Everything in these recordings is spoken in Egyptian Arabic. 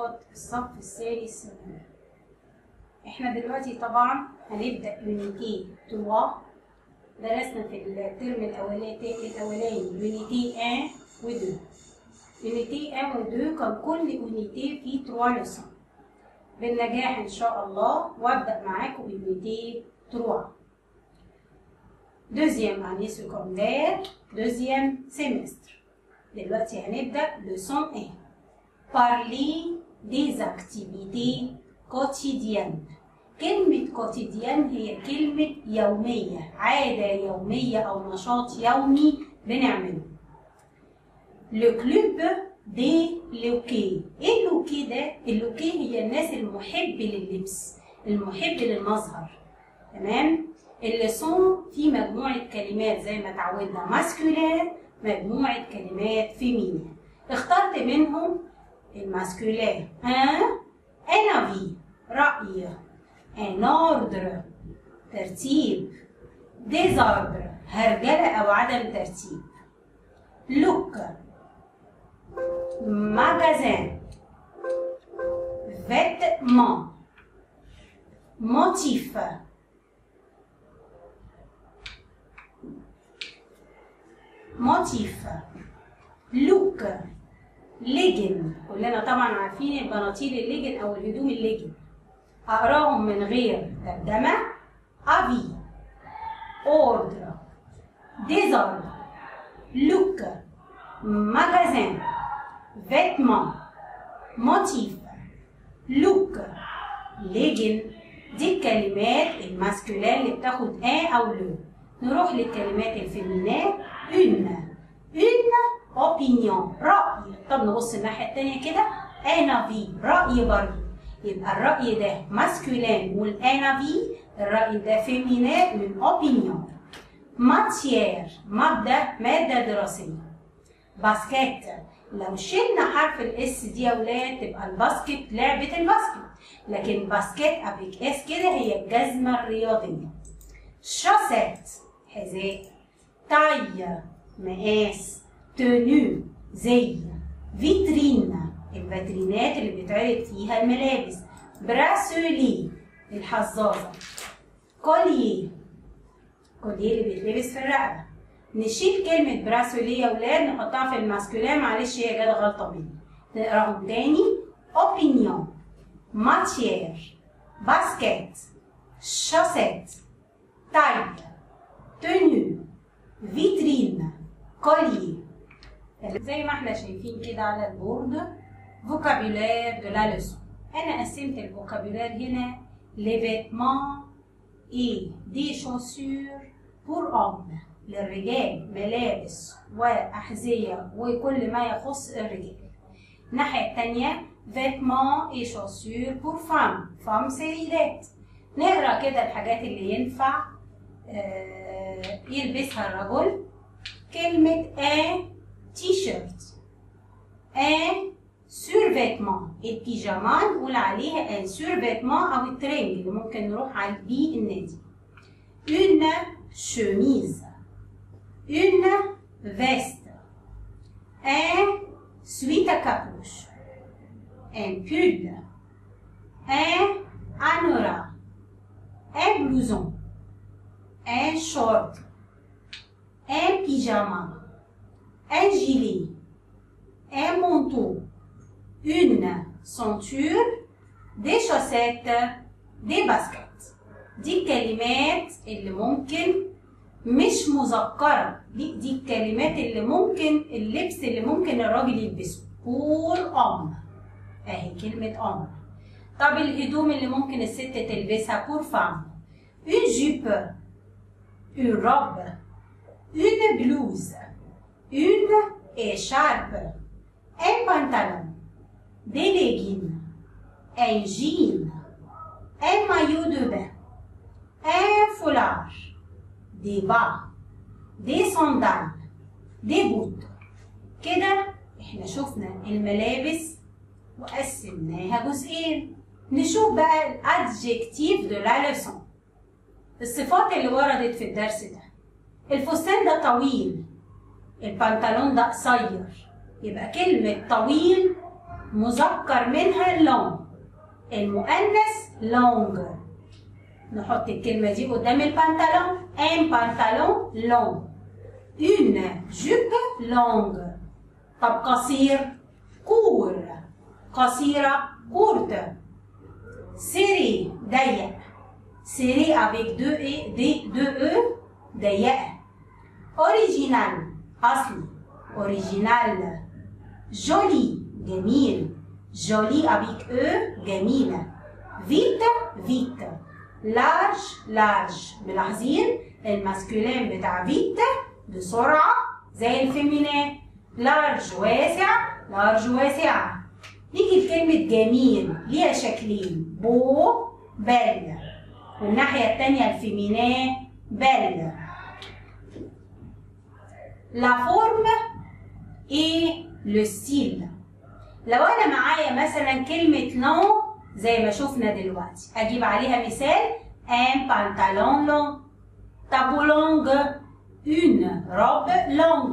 طلاب الصف الثالث ثانوي احنا دلوقتي طبعا هنبدأ يونيتي 3 درسنا في الترم الأولاني الأولاني يونيتي 1 و 2 يونيتي 1 و 2 كان كل يونيتي فيه 3 لسان بالنجاح إن شاء الله وأبدأ معاكم يونيتي 3 deuxième année secondaire deuxième semestre دلوقتي هنبدأ leçon 1 parler des activités quotidiennes كلمة quotidien هي كلمة يومية عادة يومية أو نشاط يومي بنعمله le club دي لوكي ايه اللوكي ده اللوكي هي الناس المحب لللبس المحب للمظهر تمام اللسون في مجموعة كلمات زي ما اتعودنا ماسكولين مجموعة كلمات فيمينين اخترت منهم الماسكولين ان ان افي رأي ان اوردر ترتيب ديزاردر هرجلة أو عدم ترتيب لوك magasin vêtements motif motif look ليجن كلنا طبعا عارفين البناطيل الليجن او الهدوم الليجن اقراهم من غير ترجمه افي اوردر ديزاردر لوك magasin vêtements motif look ليجن دي الكلمات الماسكولين اللي بتاخد ان او لو نروح للكلمات الفيمينات une une opinion رأي طب نبص الناحية التانية كده un avis رأي برضه يبقى الرأي ده ماسكولين والان avis الرأي ده فيمينات من opinion ماتيير مادة مادة دراسية باسكت لو شلنا حرف الاس دي يا ولاد تبقى الباسكت لعبة الباسكت لكن باسكت افيك اس كده هي الجزمة الرياضية شاسيت حذاء تاي مقاس تونو زي فيترين الفاترينات اللي بيتعرض فيها الملابس براسولي الحظاظة كوليه كوليه اللي بيتلبس في الرقبة نشيل كلمة براسوليه يا ولاد نحطها في الماسكولين معلش هي جت غلطة مني نقراهم تاني opinion matière basket chaussette taille tenue vitrine collier زي ما احنا شايفين كده على البورد vocabulaire de la leçon انا قسمت الفوكابولار هنا les vêtements et des chaussures pour hommes للرجال ملابس وأحذية وكل ما يخص الرجال الناحية التانية vêtements et chaussures pour femmes femmes سيدات نقرا كده الحاجات اللي ينفع آه يلبسها الرجل كلمة un t-shirt un survêtement البيجاما نقول عليها un survêtement أو الترنج اللي ممكن نروح على بيه النادي une chemise une veste, un sweat à capuche, un pull, un anorak, un blouson, un short, un pyjama, un gilet, un manteau, une ceinture, des chaussettes, des baskets. دي الكلمات اللي ممكن مش مذكرة دي دي الكلمات اللي ممكن اللبس اللي ممكن الراجل يلبسه بور أم أهي كلمة أم طب الهدوم اللي ممكن الست تلبسها بور فام une jupe une robe une blouse une écharpe un pantalon des leggings un jean un maillot de bain un foulard des bas des sandales des boots كده احنا شفنا الملابس وقسمناها جزئين نشوف بقى الادجكتيف دو لا ليسون الصفات اللي وردت في الدرس ده الفستان ده طويل البنطلون ده قصير يبقى كلمة طويل مذكر منها لون المؤنث لونج نحط الكلمة دي قدام البنطلون ان بنطلون لون اون جوب لونج طب قصير كور قصيرة كورت سيري ضيق سيري avec deux e d deux e ضيقة اوريجينال اصلي اوريجينال جولي جميل جولي avec e جميلة فيت فيت لارج لارج ملاحظين الماسكولين بتاع فيت بسرعة زي الفيمينين لارج واسع لارج واسعة نيجي لكلمة جميل ليها شكلين بو بل والناحية التانية الفيمينين بل لا فورم ايه لو ستيل لو انا معايا مثلا كلمة لون زي ما شفنا دلوقتي اجيب عليها مثال ان بانتالون لون تابو لونج اون روب لونج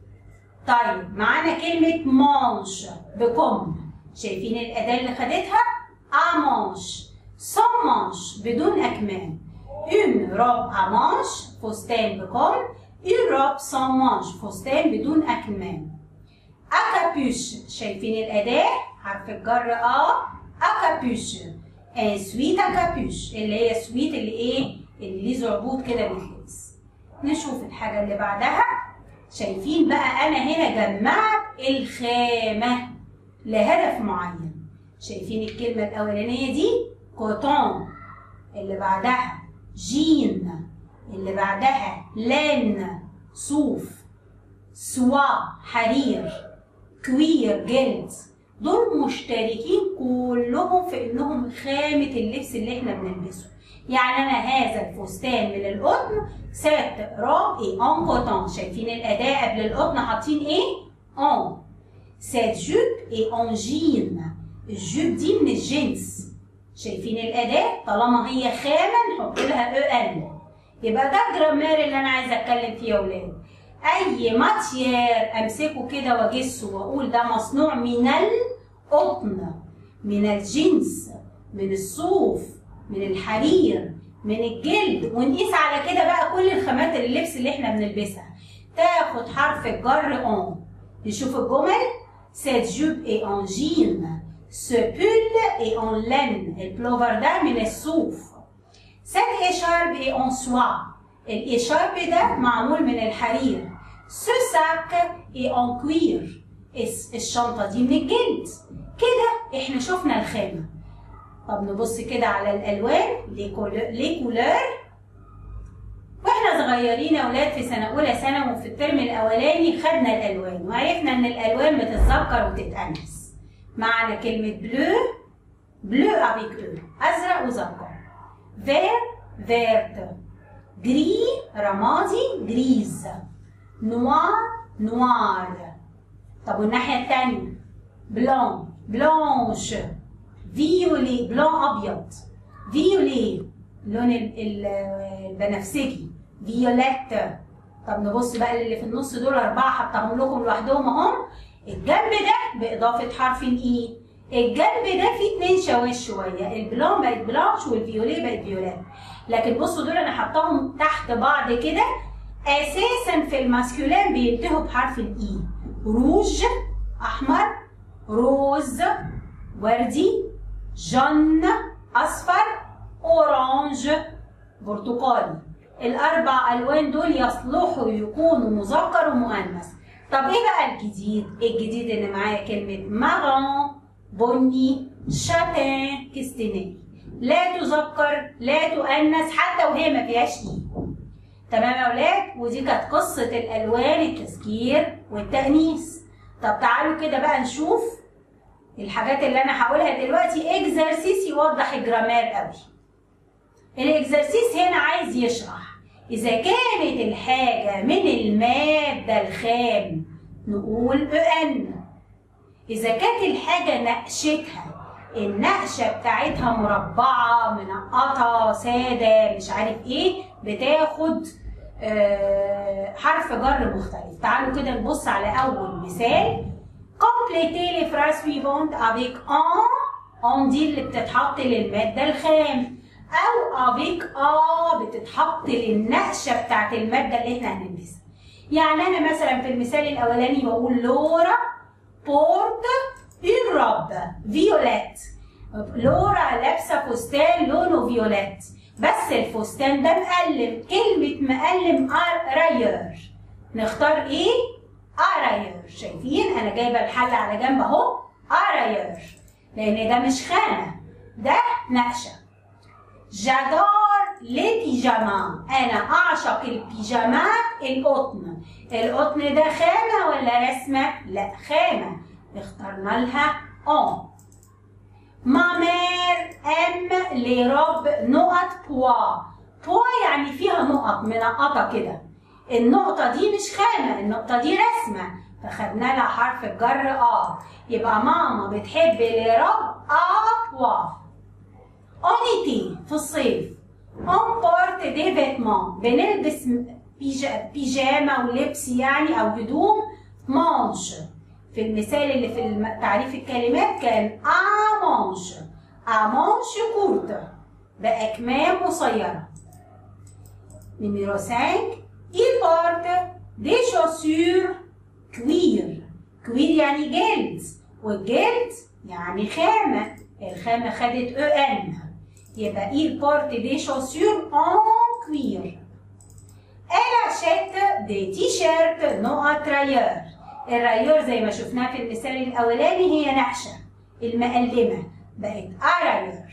طيب معانا كلمة مانش بكم شايفين الأداة اللي خدتها ا مانش سون مانش بدون أكمام اون روب ا مانش فستان بكم اون روب سون مانش فستان بدون أكمام اكابوش شايفين الأداة حرف الجر ا اكابوش ان سويت اكابوش اللي هي سويت اللي ايه اللي ليه زعبوط كده بيتلبس نشوف الحاجة اللي بعدها شايفين بقى أنا هنا جمعت الخامة لهدف معين شايفين الكلمة الأولانية دي كوتون اللي بعدها جين اللي بعدها لان صوف سوا حرير كوير جلد دول مشتركين كلهم في انهم خامة اللبس اللي احنا بنلبسه يعني انا هذا الفستان من القطن سات روب اي اون كوتون شايفين الاداة قبل القطن حاطين ايه؟ اون سات جوب اي اون جين الجوب دي من الجنس شايفين الاداة طالما هي خامة نحط لها او ان يبقى ده الجرامير اللي انا عايزه اتكلم فيه يا ولاد اي ماتيير امسكه كده واجسه واقول ده مصنوع من القطن من الجنس من الصوف من الحرير من الجلد ونقيس على كده بقى كل الخامات اللبس اللي احنا بنلبسها تاخد حرف الجر اون نشوف الجمل cette jupe est en jean ce pull est en laine البلوفر ده من الصوف cette écharpe est en soie الإشارب ده معمول من الحرير ce sac est en cuir الشنطة دي من الجلد كده احنا شفنا الخامة طب نبص كده على الألوان لي كولور واحنا صغيرين يا ولاد في سنة أولى ثانوي وفي الترم الأولاني خدنا الألوان وعرفنا إن الألوان بتتذكر وتتأنس معنا كلمة بلو بلو افيك او أزرق وزرقاء فير فيرت جري رمادي جريز نوار نوار طب والناحية التانية بلون بلانش فيولي بلون أبيض فيولي اللون البنفسجي فيوليت طب نبص بقى اللي في النص دول أربعة حطهم لكم لوحدهم أهم الجنب ده بإضافة حرف الإي الجنب ده فيه اتنين شواش شوية البلون بقت بلانش والفيوليه بقت فيولات لكن بصوا دول أنا حطاهم تحت بعض كده أساسا في الماسكولين بينتهوا بحرف الإي روج أحمر روز وردي جن أصفر أورانج برتقالي الأربع ألوان دول يصلحوا يكونوا مذكر ومؤنث طب إيه بقى الجديد؟ الجديد إن معايا كلمة مارون بني شاتان كستنائي لا تذكر لا تؤنث حتى وهي ما فيهاش إيه تمام يا ولاد ودي كانت قصة الألوان التذكير والتأنيث طب تعالوا كده بقى نشوف الحاجات اللي انا هقولها دلوقتي اكزرسيس يوضح الجرامير قوي الاكزرسيس هنا عايز يشرح اذا كانت الحاجه من الماده الخام نقول ان اذا كانت الحاجه نقشتها النقشه بتاعتها مربعه منقطه ساده مش عارف ايه بتاخد آه حرف جر مختلف تعالوا كده نبص على اول مثال comme complétez les phrases suivantes avec en en دي اللي بتتحط للمادة الخام أو avec a بتتحط للنقشة بتاعت المادة اللي احنا هنلبسها يعني أنا مثلا في المثال الأولاني بقول لورا بورت une robe violette لورا لابسة فستان لونه فيوليت بس الفستان ده مقلم كلمة مقلم راير نختار ايه؟ اراير شايفين انا جايبه الحل على جنب اهو اراير لان ده مش خانه ده نقشه جادور لي بيجاما انا اعشق البيجامات القطن القطن ده خامه ولا رسمه لا خامه اخترنا لها اون ما مير ام لي روب نقط بوا بوا يعني فيها نقط منقطه كده النقطة دي مش خانة النقطة دي رسمة فخدنا لها حرف الجر اه يبقى ماما بتحب الرب اه بوا اونيتي في الصيف اون بورت دي فيتمون بنلبس بيجامة ولبس يعني او هدوم مانش في المثال اللي في تعريف الكلمات كان ا مانش ا مانش كورت بأكمام قصيرة نمرو 5 Il porte des chaussures cuir. cuir يعني جلد والجلد يعني خامة الخامة خدت او ان يبقى il porte des chaussures en cuir. Elle achète des t-shirts نقط رايور الرايور زي ما شفناه في المثال الأولاني هي نقشة المقلمة بقت أرايور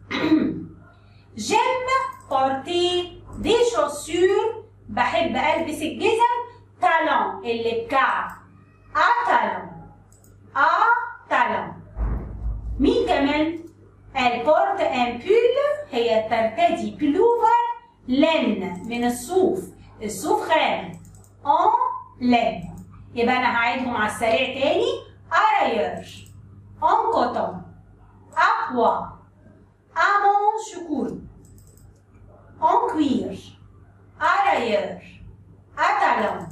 J'aime porter des chaussures بحب البس الجزم تالون اللي بكعب ا تالون ا تالون مين كمان البورت ان بول هي ترتدي بلوفر لن من الصوف الصوف خام ان لن يبقى انا هعيدهم على السريع تاني ارايور ان كوتون ا بوا ا مونش كورد ان كوير ailleurs, atalon,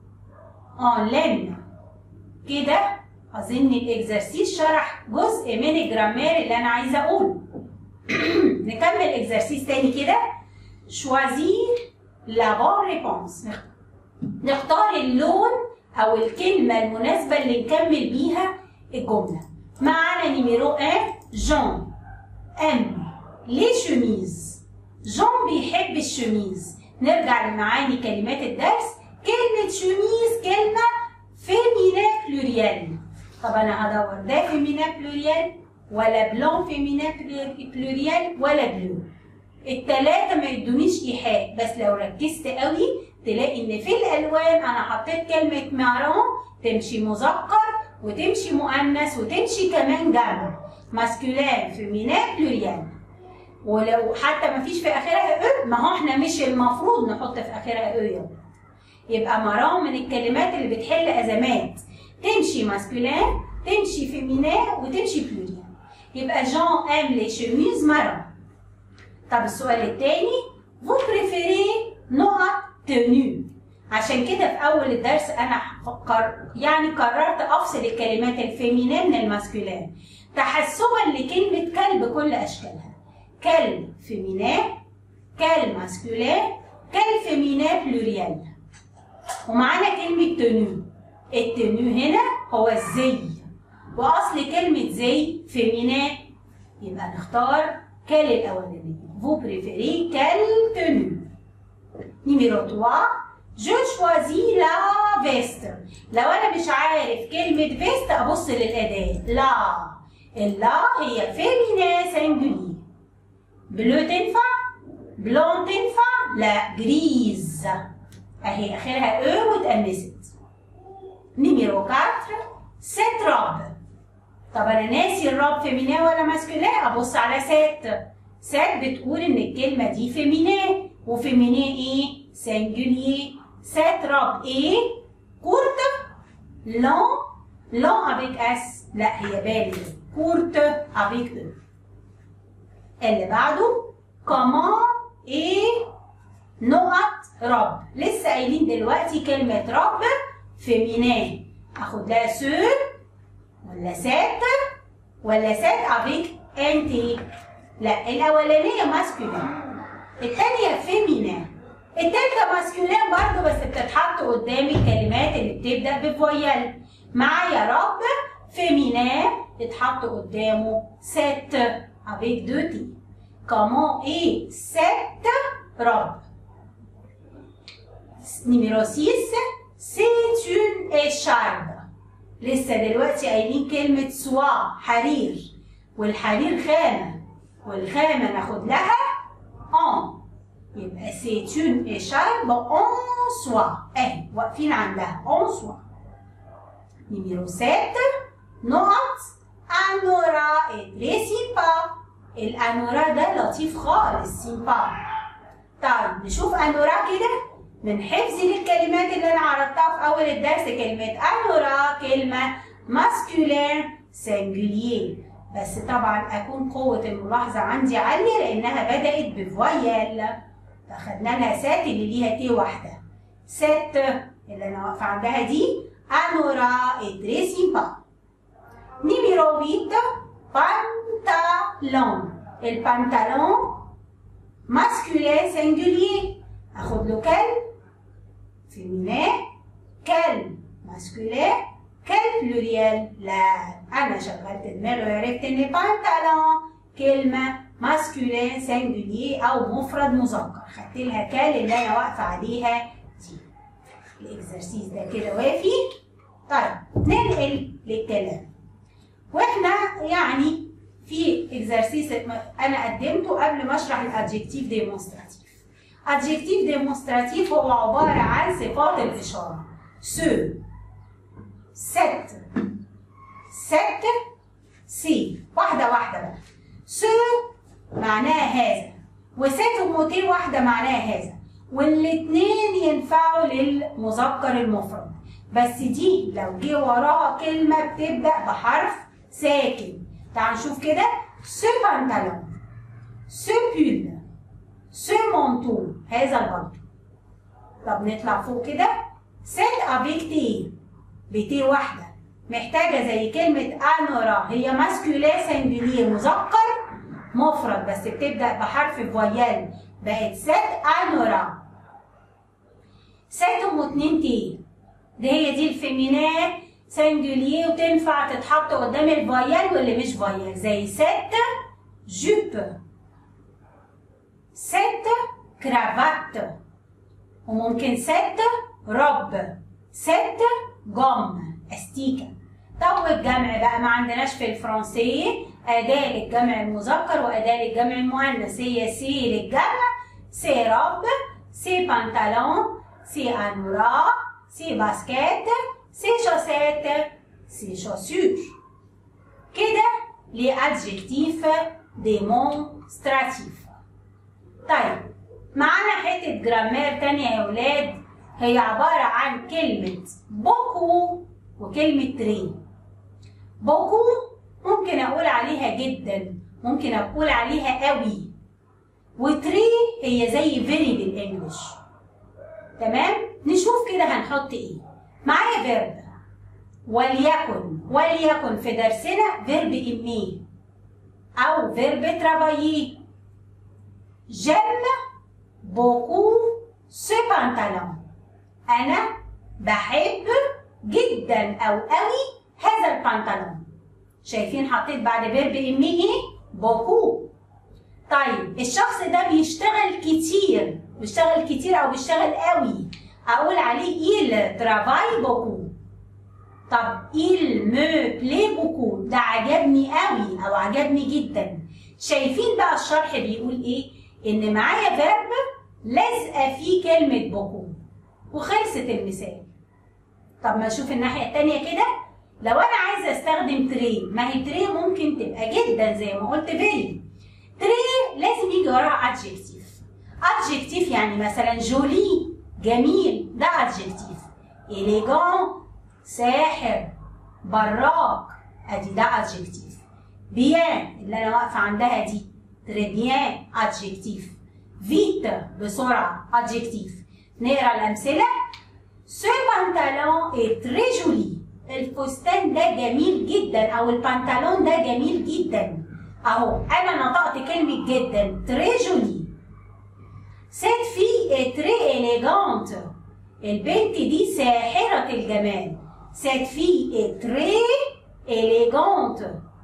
en laine. كده أظن الإكزرسيس شرح جزء من الجرامير اللي أنا عايزة أقوله. نكمل إكزرسيس تاني كده. choisir la bonne réponse. نختار اللون أو الكلمة المناسبة اللي نكمل بيها الجملة. معانا نيميرو 1 جون ام لي شوميز جون بيحب الشميز نرجع لمعاني كلمات الدرس كلمة شميز كلمة فيمينا بلوريال طب أنا هدور ده فيمينا بلوريال ولا بلون فيمينا بلوريال ولا بلو التلاتة ما يدونيش إيحاء بس لو ركزت قوي تلاقي إن في الألوان أنا حطيت كلمة مارون تمشي مذكر وتمشي مؤنث وتمشي كمان جمع ماسكولين فيمينا بلوريال ولو حتى ما فيش في اخرها او ما هو احنا مش المفروض نحط في اخرها او يا يبقى مرام من الكلمات اللي بتحل ازمات تمشي ماسكولين تمشي فيمينا وتمشي بلوريان يبقى جون ام لي شيميز مرام طب السؤال الثاني فو بريفيري نقط تنو عشان كده في اول الدرس انا فكر يعني قررت افصل الكلمات الفيمينين من الماسكولين تحسبا لكلمه كلب كل اشكالها كلب فيمينا كلب ماسكولين كلب فيمينا بلوريال ومعانا كلمة تنو التنو هنا هو الزي وأصل كلمة زي فيمينا يبقى نختار كل الأولانية vous préférez quelle tenue numéro 3 je choisis la veste لو أنا مش عارف كلمة فيست أبص للأداة لا اللا هي فيمينا سنجولي بلو تنفع بلون تنفع لا جريز اهي اخرها او واتأنست نيميرو 4 ست روب طب انا ناسي الراب فيمينا ولا ماسكولين ابص على ست ست بتقول ان الكلمه دي فيمينا وفيمينا ايه سنجولير ست روب ايه كورت لون لون افيك اس لا هي بالغ كورت افيك او اللي بعده كمان ايه نقط رب لسه قايلين دلوقتي كلمة رب فيمينان اخد لها سور ولا سات ولا سات افيك انتي لا الاولانيه ماسكولين الثانيه فيمينا التالتة ماسكولين برضه بس بتتحط قدام الكلمات اللي بتبدا بفويل معايا رب فيمينا اتحط قدامه ست avec deux T. Comment est cette robe? Numéro 6 c'est une écharpe. لسه دلوقتي قايلين كلمة سوا حرير والحرير خامة والخامة ناخد لها en يبقى c'est une écharpe en soie اهي واقفين عندها en soie. Numéro 7 نقط انورا ادري سيمبا الانورا ده لطيف خالص سيمبا طيب نشوف انورا كده من حفظي للكلمات اللي انا عرضتها في اول الدرس كلمه انورا كلمه ماسكولين سنجولير بس طبعا اكون قوه الملاحظه عندي عاليه لانها بدات بفويل فاخدنا لها سات اللي ليها تي واحده سات اللي انا واقفه عندها دي انورا ادري سيمبا Numéro 8, pantalon. البنطلون masculin singulier. اخد له كل féminin كل masculin كل pluriel لا انا شغلت دماغي وعرفت ان بنطلون كلمه masculin singulier او مفرد مذكر خدت لها كل اللي انا واقفه عليها دي الاكسرسيس ده كده وافي طيب ننقل للكلام واحنا يعني في اكزرسيس انا قدمته قبل ما اشرح الادجكتيف ديمونستراتيف ادجكتيف ديمونستراتيف هو عباره عن صفات الاشاره سو ست ست سي واحده واحده بقى سو معناها هذا وست وموتين واحده معناها هذا والاثنين ينفعوا للمذكر المفرد بس دي لو جه وراها كلمه بتبدا بحرف ساكن تعال نشوف كده ce pantalon ce pull ce manteau هذا البنطو طب نطلع فوق كده set avec t بتي واحدة محتاجة زي كلمة انورا هي ماسكولي سنجولير مذكر مفرد بس بتبدأ بحرف فويال بقت set انورا set ام اتنين تي دي هي دي الفيمينات سنجولير وتنفع تتحط قدام الفايال واللي مش فايال زي ست جوب ست كرافات وممكن ست رب ست جم استيكه طب والجمع بقى ما عندناش في الفرنسية أداة للجمع المذكر وأداة للجمع المؤنث هي سي للجمع سي رب سي بنطلون سي أنورا سي باسكيت سي شوسيت سي شوسور كده لأدجكتيف ديمونستراتيف طيب معانا حتة جرامير تانية يا ولاد هي عبارة عن كلمة بوكو وكلمة تري بوكو ممكن أقول عليها جدا ممكن أقول عليها قوي وتري هي زي فيري بالإنجلش تمام نشوف كده هنحط إيه معايا فيرب وليكن وليكن في درسنا فيرب إمي أو فيرب ترافايي جيم بوكو سو بانتالون أنا بحب جدا أو قوي هذا البنطلون شايفين حطيت بعد فيرب إمي إيه؟ بوكو طيب الشخص ده بيشتغل كتير بيشتغل كتير أو بيشتغل قوي أقول عليه إيل ترافاي بوكو طب إيل مو بلي بوكو ده عجبني قوي أو عجبني جدا شايفين بقى الشرح بيقول إيه؟ إن معايا فيرب لازقة فيه كلمة بوكو وخلصت المثال طب ما نشوف الناحية التانية كده لو أنا عايزة أستخدم تري ما هي تري ممكن تبقى جدا زي ما قلت فيري تري لازم يجي وراها adjective adjective يعني مثلا جولي جميل ده adjective إليجون ساحر براق ادي ده adjective بيان اللي انا واقفه عندها دي تري بيان adjective فيت بسرعه adjective نقرا الامثله Ce pantalon est très joli. الفستان ده جميل جدا او البنطلون ده جميل جدا اهو انا نطقت كلمه جدا تري جولي سيت في تري اليجانت البنت دي ساحره الجمال سيت في تري اليجانت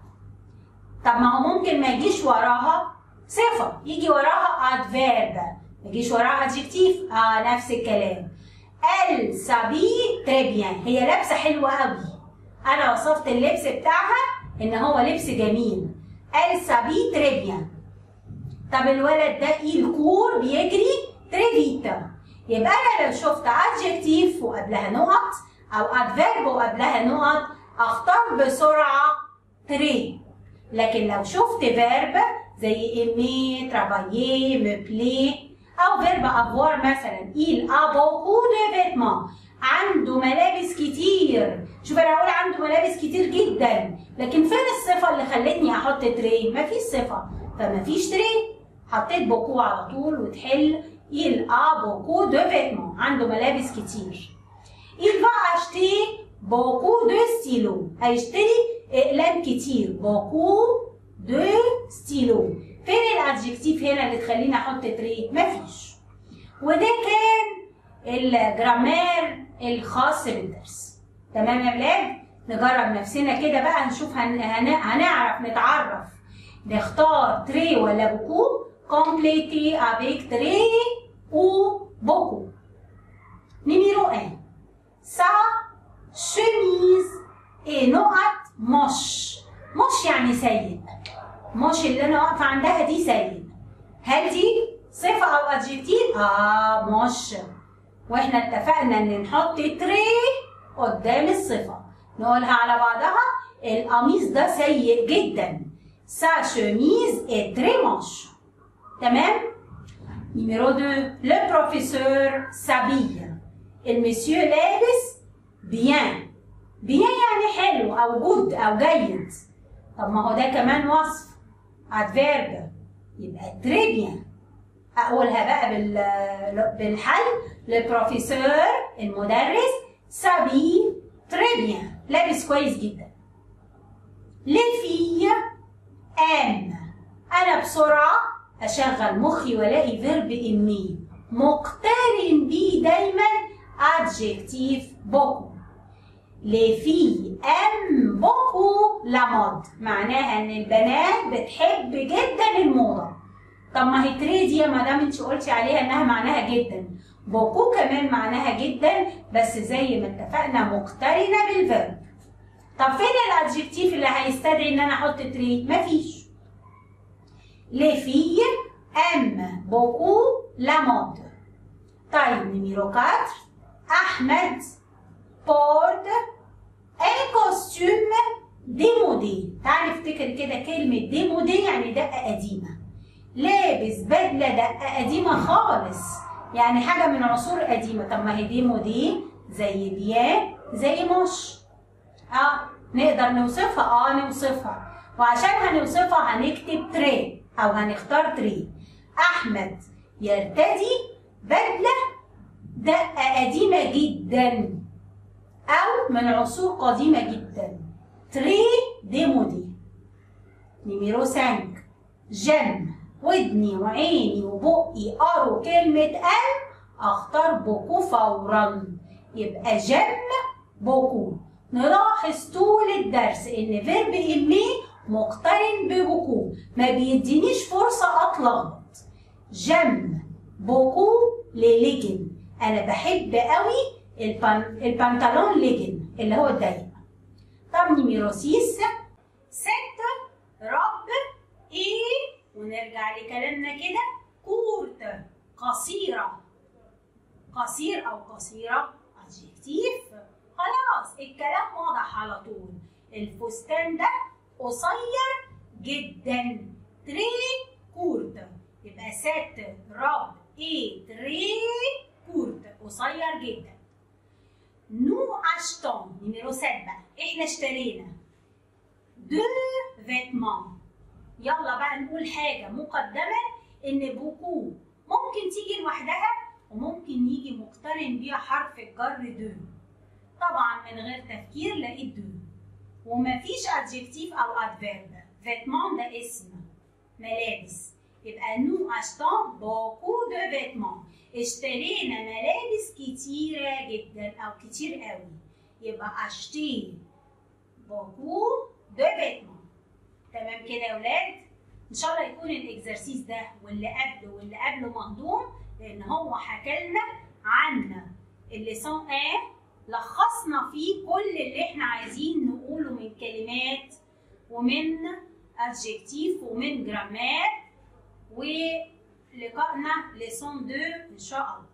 طب ما هو ممكن ما يجيش وراها صفه يجي وراها ادفيرب ما يجيش وراها ادجكتيف اه نفس الكلام ال سابي تري بيان هي لابسه حلوه قوي انا وصفت اللبس بتاعها ان هو لبس جميل ال سابي تري بيان طب الولد ده ايه الكور بيجري تري فيتا يبقى انا لو شفت ادجكتيف وقبلها نقط او ادفيرب وقبلها نقط اختار بسرعه تري لكن لو شفت فيرب زي ايمي ترافايي me plaît او فيرب افوار مثلا il a beaucoup de vêtements عنده ملابس كتير شوف انا هقول عنده ملابس كتير جدا لكن فين الصفه اللي خلتني احط تري مفيش صفه فمفيش تري حطيت بوكو على طول وتحل il a beaucoup de vêtements عنده ملابس كتير il va acheter beaucoup de stylos هيشتري اقلام كتير beaucoup de stylos فين الادجكتيف هنا اللي تخليني احط تري مفيش وده كان الجرامير الخاص بالدرس تمام يا ولاد نجرب نفسنا كده بقى نشوف هن... هن... هنعرف نتعرف نختار تري ولا بوكو كومبليتي افيك تري او بوكو نيميرو 1 سا شميز ايه نقط مش مش يعني سيد مش اللي انا واقفه عندها دي سيد هل دي صفه او ادجكتيف اه مش واحنا اتفقنا ان نحط تري قدام الصفه نقولها على بعضها القميص ده سيء جدا سا شميز اي تري مش تمام نيميرو 2 لو بروفيسور سابيه المسيو لابس بيان بيان يعني حلو او جود او جيد طب ما هو ده كمان وصف ادفيرب يبقى تري بيان اقولها بقى بال بالحل للبروفيسور المدرس سابي تري بيان لابس كويس جدا لفي ام انا بسرعه اشغل مخي والاقي فيرب امي مقترن بيه دايما adjectif beaucoup les filles aiment beaucoup la mode معناها ان البنات بتحب جدا الموضه طب ما هي تري دي يا مدام انت قلتي عليها انها معناها جدا بوكو كمان معناها جدا بس زي ما اتفقنا مقترنه بالفيرب طب فين الادجكتيف اللي هيستدعي ان انا احط تري مفيش les filles aiment beaucoup la mode طيب نميرو 4 احمد بورد ان كوستيوم ديمودي تعالي افتكر كده كلمة ديمودي يعني دقة قديمة لابس بدلة دقة قديمة خالص يعني حاجة من عصور قديمة طب ما هي ديمودي زي بيان زي مش اه نقدر نوصفها اه نوصفها وعشان هنوصفها هنكتب تري او هنختار تري احمد يرتدي بدلة دقة قديمة جدا أو من عصور قديمة جدا تري ديمودي نيميرو 5 جم ودني وعيني وبقي قروا كلمة أن أختار بوكو فورا يبقى جم بوكو نلاحظ طول الدرس إن فيرب إمي مقترن ببوكو ما بيدينيش فرصة أتلخبط جم بوكو لليجن أنا بحب قوي البان... البنطلون ليجن اللي هو الضيق طب نيميرو 6 ست رب ايه ونرجع لكلامنا كده كورت قصيرة قصير أو قصيرة adjective خلاص الكلام واضح على طول الفستان ده قصير جدا تري كورت يبقى ست رب ايه تري كورت قصير جدا نو اشتون نيميرو 7 بقى احنا اشترينا دو فيتمون يلا بقى نقول حاجه مقدمه ان بوكو ممكن تيجي لوحدها وممكن يجي مقترن بيها حرف الجر دو طبعا من غير تفكير لقيت دو ومفيش adjective او adverb فيتمون ده اسم ملابس يبقى نو اشتون بوكو دو فيتمون اشترينا ملابس كتيرة جدا او كتير قوي يبقى اشتي بوكو دو فيتمون تمام كده يا ولاد ان شاء الله يكون الاكزرسيس ده واللي قبله واللي قبله مهضوم لان هو حكى لنا عن الليسون ا لخصنا فيه كل اللي احنا عايزين نقوله من كلمات ومن adjectif ومن جرامات ولقائنا ليسون 2 ان شاء الله